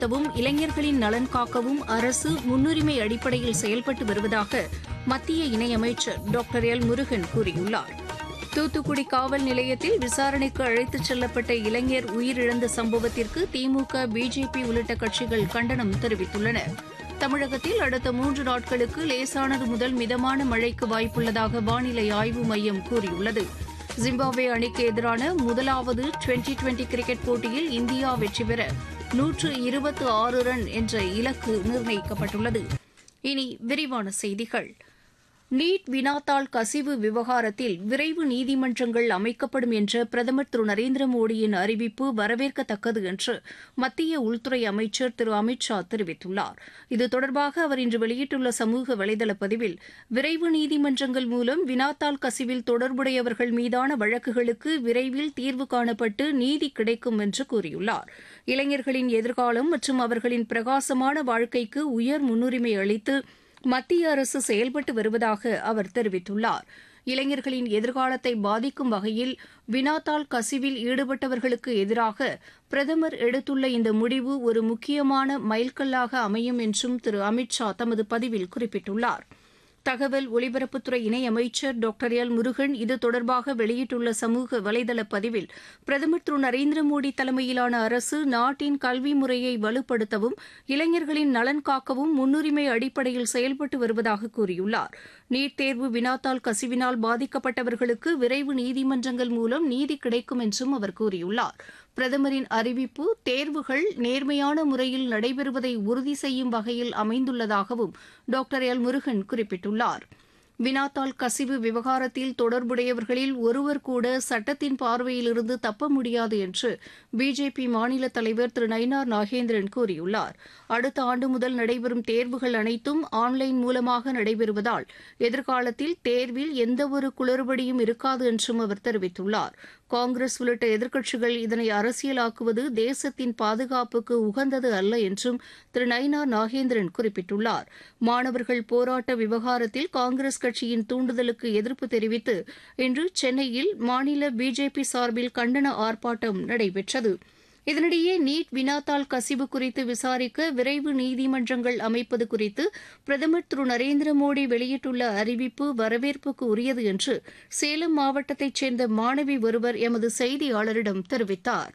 வலுப்படுத்தவும் இளைஞர்களின் நலன் காக்கவும் அரசு முன்னுரிமை அடிப்படையில் செயல்பட்டு வருவதாக மத்திய இணையமைச்சர் டாக்டர் எல் முருகன் கூறியுள்ளார் தூத்துக்குடி காவல் நிலையத்தில் விசாரணைக்கு அழைத்துச் செல்லப்பட்ட இளைஞர் உயிரிழந்த சம்பவத்திற்கு திமுக பிஜேபி உள்ளிட்ட கட்சிகள் கண்டனம் தெரிவித்துள்ளன தமிழகத்தில் அடுத்த மூன்று நாட்களுக்கு லேசானது முதல் மிதமான மழைக்கு வாய்ப்புள்ளதாக வானிலை ஆய்வு மையம் கூறியுள்ளது ஜிம்பாப்வே அணிக்கு எதிரான முதலாவது டுவெண்டி டுவெண்டி கிரிக்கெட் போட்டியில் இந்தியா வெற்றி பெற நூற்று இருபத்து ஆறு ரன் என்ற இலக்கு நிர்ணயிக்கப்பட்டுள்ளது இனி விரிவான செய்திகள் நீட் வினாத்தாள் கசிவு விவகாரத்தில் விரைவு நீதிமன்றங்கள் அமைக்கப்படும் என்ற பிரதமர் திரு நரேந்திர மோடியின் அறிவிப்பு வரவேற்கத்தக்கது என்று மத்திய உள்துறை அமைச்சர் திரு அமித் ஷா தெரிவித்துள்ளார் இது தொடர்பாக அவர் இன்று வெளியிட்டுள்ள சமூக வலைதள பதிவில் விரைவு நீதிமன்றங்கள் மூலம் வினாத்தாள் கசிவில் தொடர்புடையவர்கள் மீதான வழக்குகளுக்கு விரைவில் தீர்வு காணப்பட்டு நீதி கிடைக்கும் என்று கூறியுள்ளார் இளைஞர்களின் எதிர்காலம் மற்றும் அவர்களின் பிரகாசமான வாழ்க்கைக்கு உயர் முன்னுரிமை அளித்து மத்திய அரசு செயல்பட்டு வருவதாக அவர் தெரிவித்துள்ளார் இளைஞர்களின் எதிர்காலத்தை பாதிக்கும் வகையில் வினாத்தாள் கசிவில் ஈடுபட்டவர்களுக்கு எதிராக பிரதமர் எடுத்துள்ள இந்த முடிவு ஒரு முக்கியமான மைல்கல்லாக அமையும் என்றும் திரு அமித் ஷா தமது பதிவில் குறிப்பிட்டுள்ளார் தகவல் ஒலிபரப்புத்துறை இணையமைச்சர் டாக்டர் எல் முருகன் இது தொடர்பாக வெளியிட்டுள்ள சமூக வலைதள பதிவில் பிரதமர் திரு நரேந்திர மோடி தலைமையிலான அரசு நாட்டின் கல்வி முறையை வலுப்படுத்தவும் இளைஞர்களின் நலன் காக்கவும் முன்னுரிமை அடிப்படையில் செயல்பட்டு வருவதாக கூறியுள்ளார் நீட் தேர்வு வினாத்தாள் கசிவினால் பாதிக்கப்பட்டவர்களுக்கு விரைவு நீதிமன்றங்கள் மூலம் நீதி கிடைக்கும் என்றும் அவர் கூறியுள்ளார் பிரதமரின் அறிவிப்பு தேர்வுகள் நேர்மையான முறையில் நடைபெறுவதை உறுதி செய்யும் வகையில் அமைந்துள்ளதாகவும் டாக்டர் எல் முருகன் குறிப்பிட்டுள்ளார் வினாத்தாள் கசிவு விவகாரத்தில் தொடர்புடையவர்களில் ஒருவர் கூட சட்டத்தின் பார்வையிலிருந்து தப்ப முடியாது என்று பிஜேபி மாநில தலைவர் திரு நயினார் நாகேந்திரன் கூறியுள்ளார் அடுத்த ஆண்டு முதல் நடைபெறும் தேர்வுகள் அனைத்தும் ஆன்லைன் மூலமாக நடைபெறுவதால் எதிர்காலத்தில் தேர்வில் எந்தவொரு குளறுபடியும் இருக்காது என்றும் அவர் தெரிவித்துள்ளார் காங்கிரஸ் உள்ளிட்ட எதிர்க்கட்சிகள் இதனை அரசியலாக்குவது தேசத்தின் பாதுகாப்புக்கு உகந்தது அல்ல என்றும் திரு நயினார் நாகேந்திரன் குறிப்பிட்டுள்ளார் மாணவர்கள் போராட்ட விவகாரத்தில் காங்கிரஸ் கட்சியின் தூண்டுதலுக்கு எதிர்ப்பு தெரிவித்து இன்று சென்னையில் மாநில பிஜேபி சார்பில் கண்டன ஆர்ப்பாட்டம் நடைபெற்றது இதனிடையே நீட் வினாத்தாள் கசிவு குறித்து விசாரிக்க விரைவு நீதிமன்றங்கள் அமைப்பது குறித்து பிரதமர் திரு நரேந்திர மோடி வெளியிட்டுள்ள அறிவிப்பு வரவேற்புக்கு உரியது என்று சேலம் மாவட்டத்தைச் சேர்ந்த மாணவி ஒருவர் எமது செய்தியாளரிடம் தெரிவித்தார்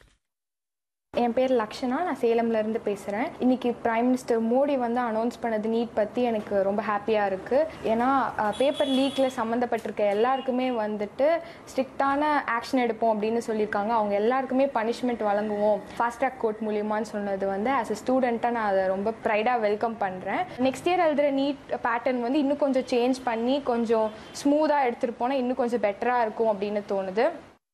என் பேர் லக்ஷனா நான் சேலம்ல இருந்து பேசுகிறேன் இன்னைக்கு பிரைம் மினிஸ்டர் மோடி வந்து அனௌன்ஸ் பண்ணது நீட் பற்றி எனக்கு ரொம்ப ஹாப்பியாக இருக்குது ஏன்னா பேப்பர் லீக்கில் சம்மந்தப்பட்டிருக்க எல்லாருக்குமே வந்துட்டு ஸ்ட்ரிக்டான ஆக்ஷன் எடுப்போம் அப்படின்னு சொல்லியிருக்காங்க அவங்க எல்லாருக்குமே பனிஷ்மெண்ட் வழங்குவோம் ஃபாஸ்ட் ட்ராக் கோர்ட் மூலியமான்னு சொன்னது வந்து ஆஸ் அ ஸ்டூடெண்ட்டாக நான் அதை ரொம்ப ப்ரைடாக வெல்கம் பண்ணுறேன் நெக்ஸ்ட் இயர் எழுதுகிற நீட் பேட்டர்ன் வந்து இன்னும் கொஞ்சம் சேஞ்ச் பண்ணி கொஞ்சம் ஸ்மூத்தாக எடுத்துகிட்டு போனால் இன்னும் கொஞ்சம் பெட்டராக இருக்கும் அப்படின்னு தோணுது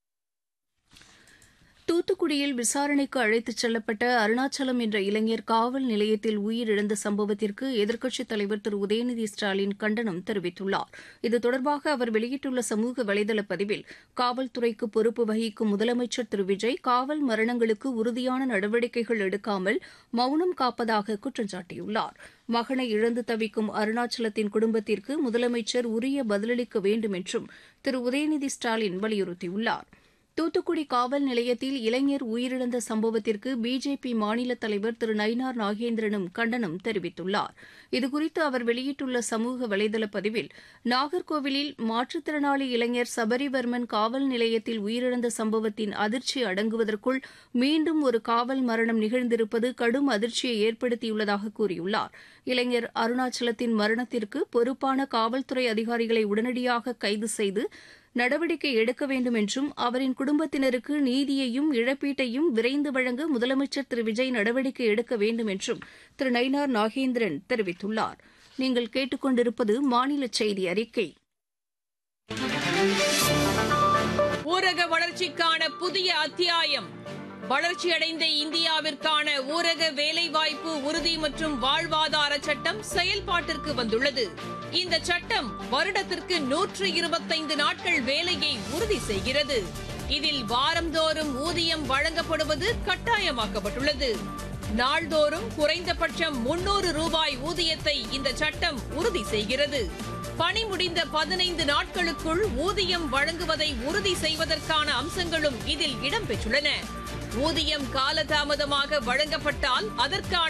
தூத்துக்குடியில் விசாரணைக்கு அழைத்துச் செல்லப்பட்ட அருணாச்சலம் என்ற இளைஞர் காவல் நிலையத்தில் உயிரிழந்த சம்பவத்திற்கு எதிர்க்கட்சித் தலைவர் திரு உதயநிதி ஸ்டாலின் கண்டனம் தெரிவித்துள்ளார் இது தொடர்பாக அவர் வெளியிட்டுள்ள சமூக வலைதள பதிவில் காவல்துறைக்கு பொறுப்பு வகிக்கும் முதலமைச்சர் திரு விஜய் காவல் மரணங்களுக்கு உறுதியான நடவடிக்கைகள் எடுக்காமல் மௌனம் காப்பதாக குற்றம் சாட்டியுள்ளார் மகனை இழந்து தவிக்கும் அருணாச்சலத்தின் குடும்பத்திற்கு முதலமைச்சர் உரிய பதிலளிக்க வேண்டும் என்றும் திரு உதயநிதி ஸ்டாலின் வலியுறுத்தியுள்ளார் தூத்துக்குடி காவல் நிலையத்தில் இளைஞர் உயிரிழந்த சம்பவத்திற்கு பிஜேபி மாநில தலைவர் திரு நயினார் நாகேந்திரனும் கண்டனம் தெரிவித்துள்ளார் இதுகுறித்து அவர் வெளியிட்டுள்ள சமூக வலைதள பதிவில் நாகர்கோவிலில் மாற்றுத்திறனாளி இளைஞர் சபரிவர்மன் காவல் நிலையத்தில் உயிரிழந்த சம்பவத்தின் அதிர்ச்சி அடங்குவதற்குள் மீண்டும் ஒரு காவல் மரணம் நிகழ்ந்திருப்பது கடும் அதிர்ச்சியை ஏற்படுத்தியுள்ளதாக கூறியுள்ளார் இளைஞர் அருணாச்சலத்தின் மரணத்திற்கு பொறுப்பான காவல்துறை அதிகாரிகளை உடனடியாக கைது செய்து நடவடிக்கை எடுக்க வேண்டும் என்றும் அவரின் குடும்பத்தினருக்கு நீதியையும் இழப்பீட்டையும் விரைந்து வழங்க முதலமைச்சர் திரு விஜய் நடவடிக்கை எடுக்க வேண்டும் என்றும் திரு நயினார் நாகேந்திரன் தெரிவித்துள்ளார் நீங்கள் கேட்டுக்கொண்டிருப்பது மாநில செய்தி அறிக்கை ஊரக வளர்ச்சிக்கான புதிய அத்தியாயம் வளர்ச்சியடைந்த இந்தியாவிற்கான ஊரக வேலைவாய்ப்பு உறுதி மற்றும் வாழ்வாதார சட்டம் செயல்பாட்டிற்கு வந்துள்ளது இந்த சட்டம் வருடத்திற்கு நூற்று இருபத்தைந்து நாட்கள் வேலையை உறுதி செய்கிறது இதில் வாரந்தோறும் ஊதியம் வழங்கப்படுவது கட்டாயமாக்கப்பட்டுள்ளது நாள்தோறும் குறைந்தபட்சம் முன்னூறு ரூபாய் ஊதியத்தை இந்த சட்டம் உறுதி செய்கிறது பணி முடிந்த பதினைந்து நாட்களுக்குள் ஊதியம் வழங்குவதை உறுதி செய்வதற்கான அம்சங்களும் இதில் இடம்பெற்றுள்ளன ஊதியம் காலதாமதமாக வழங்கப்பட்டால் அதற்கான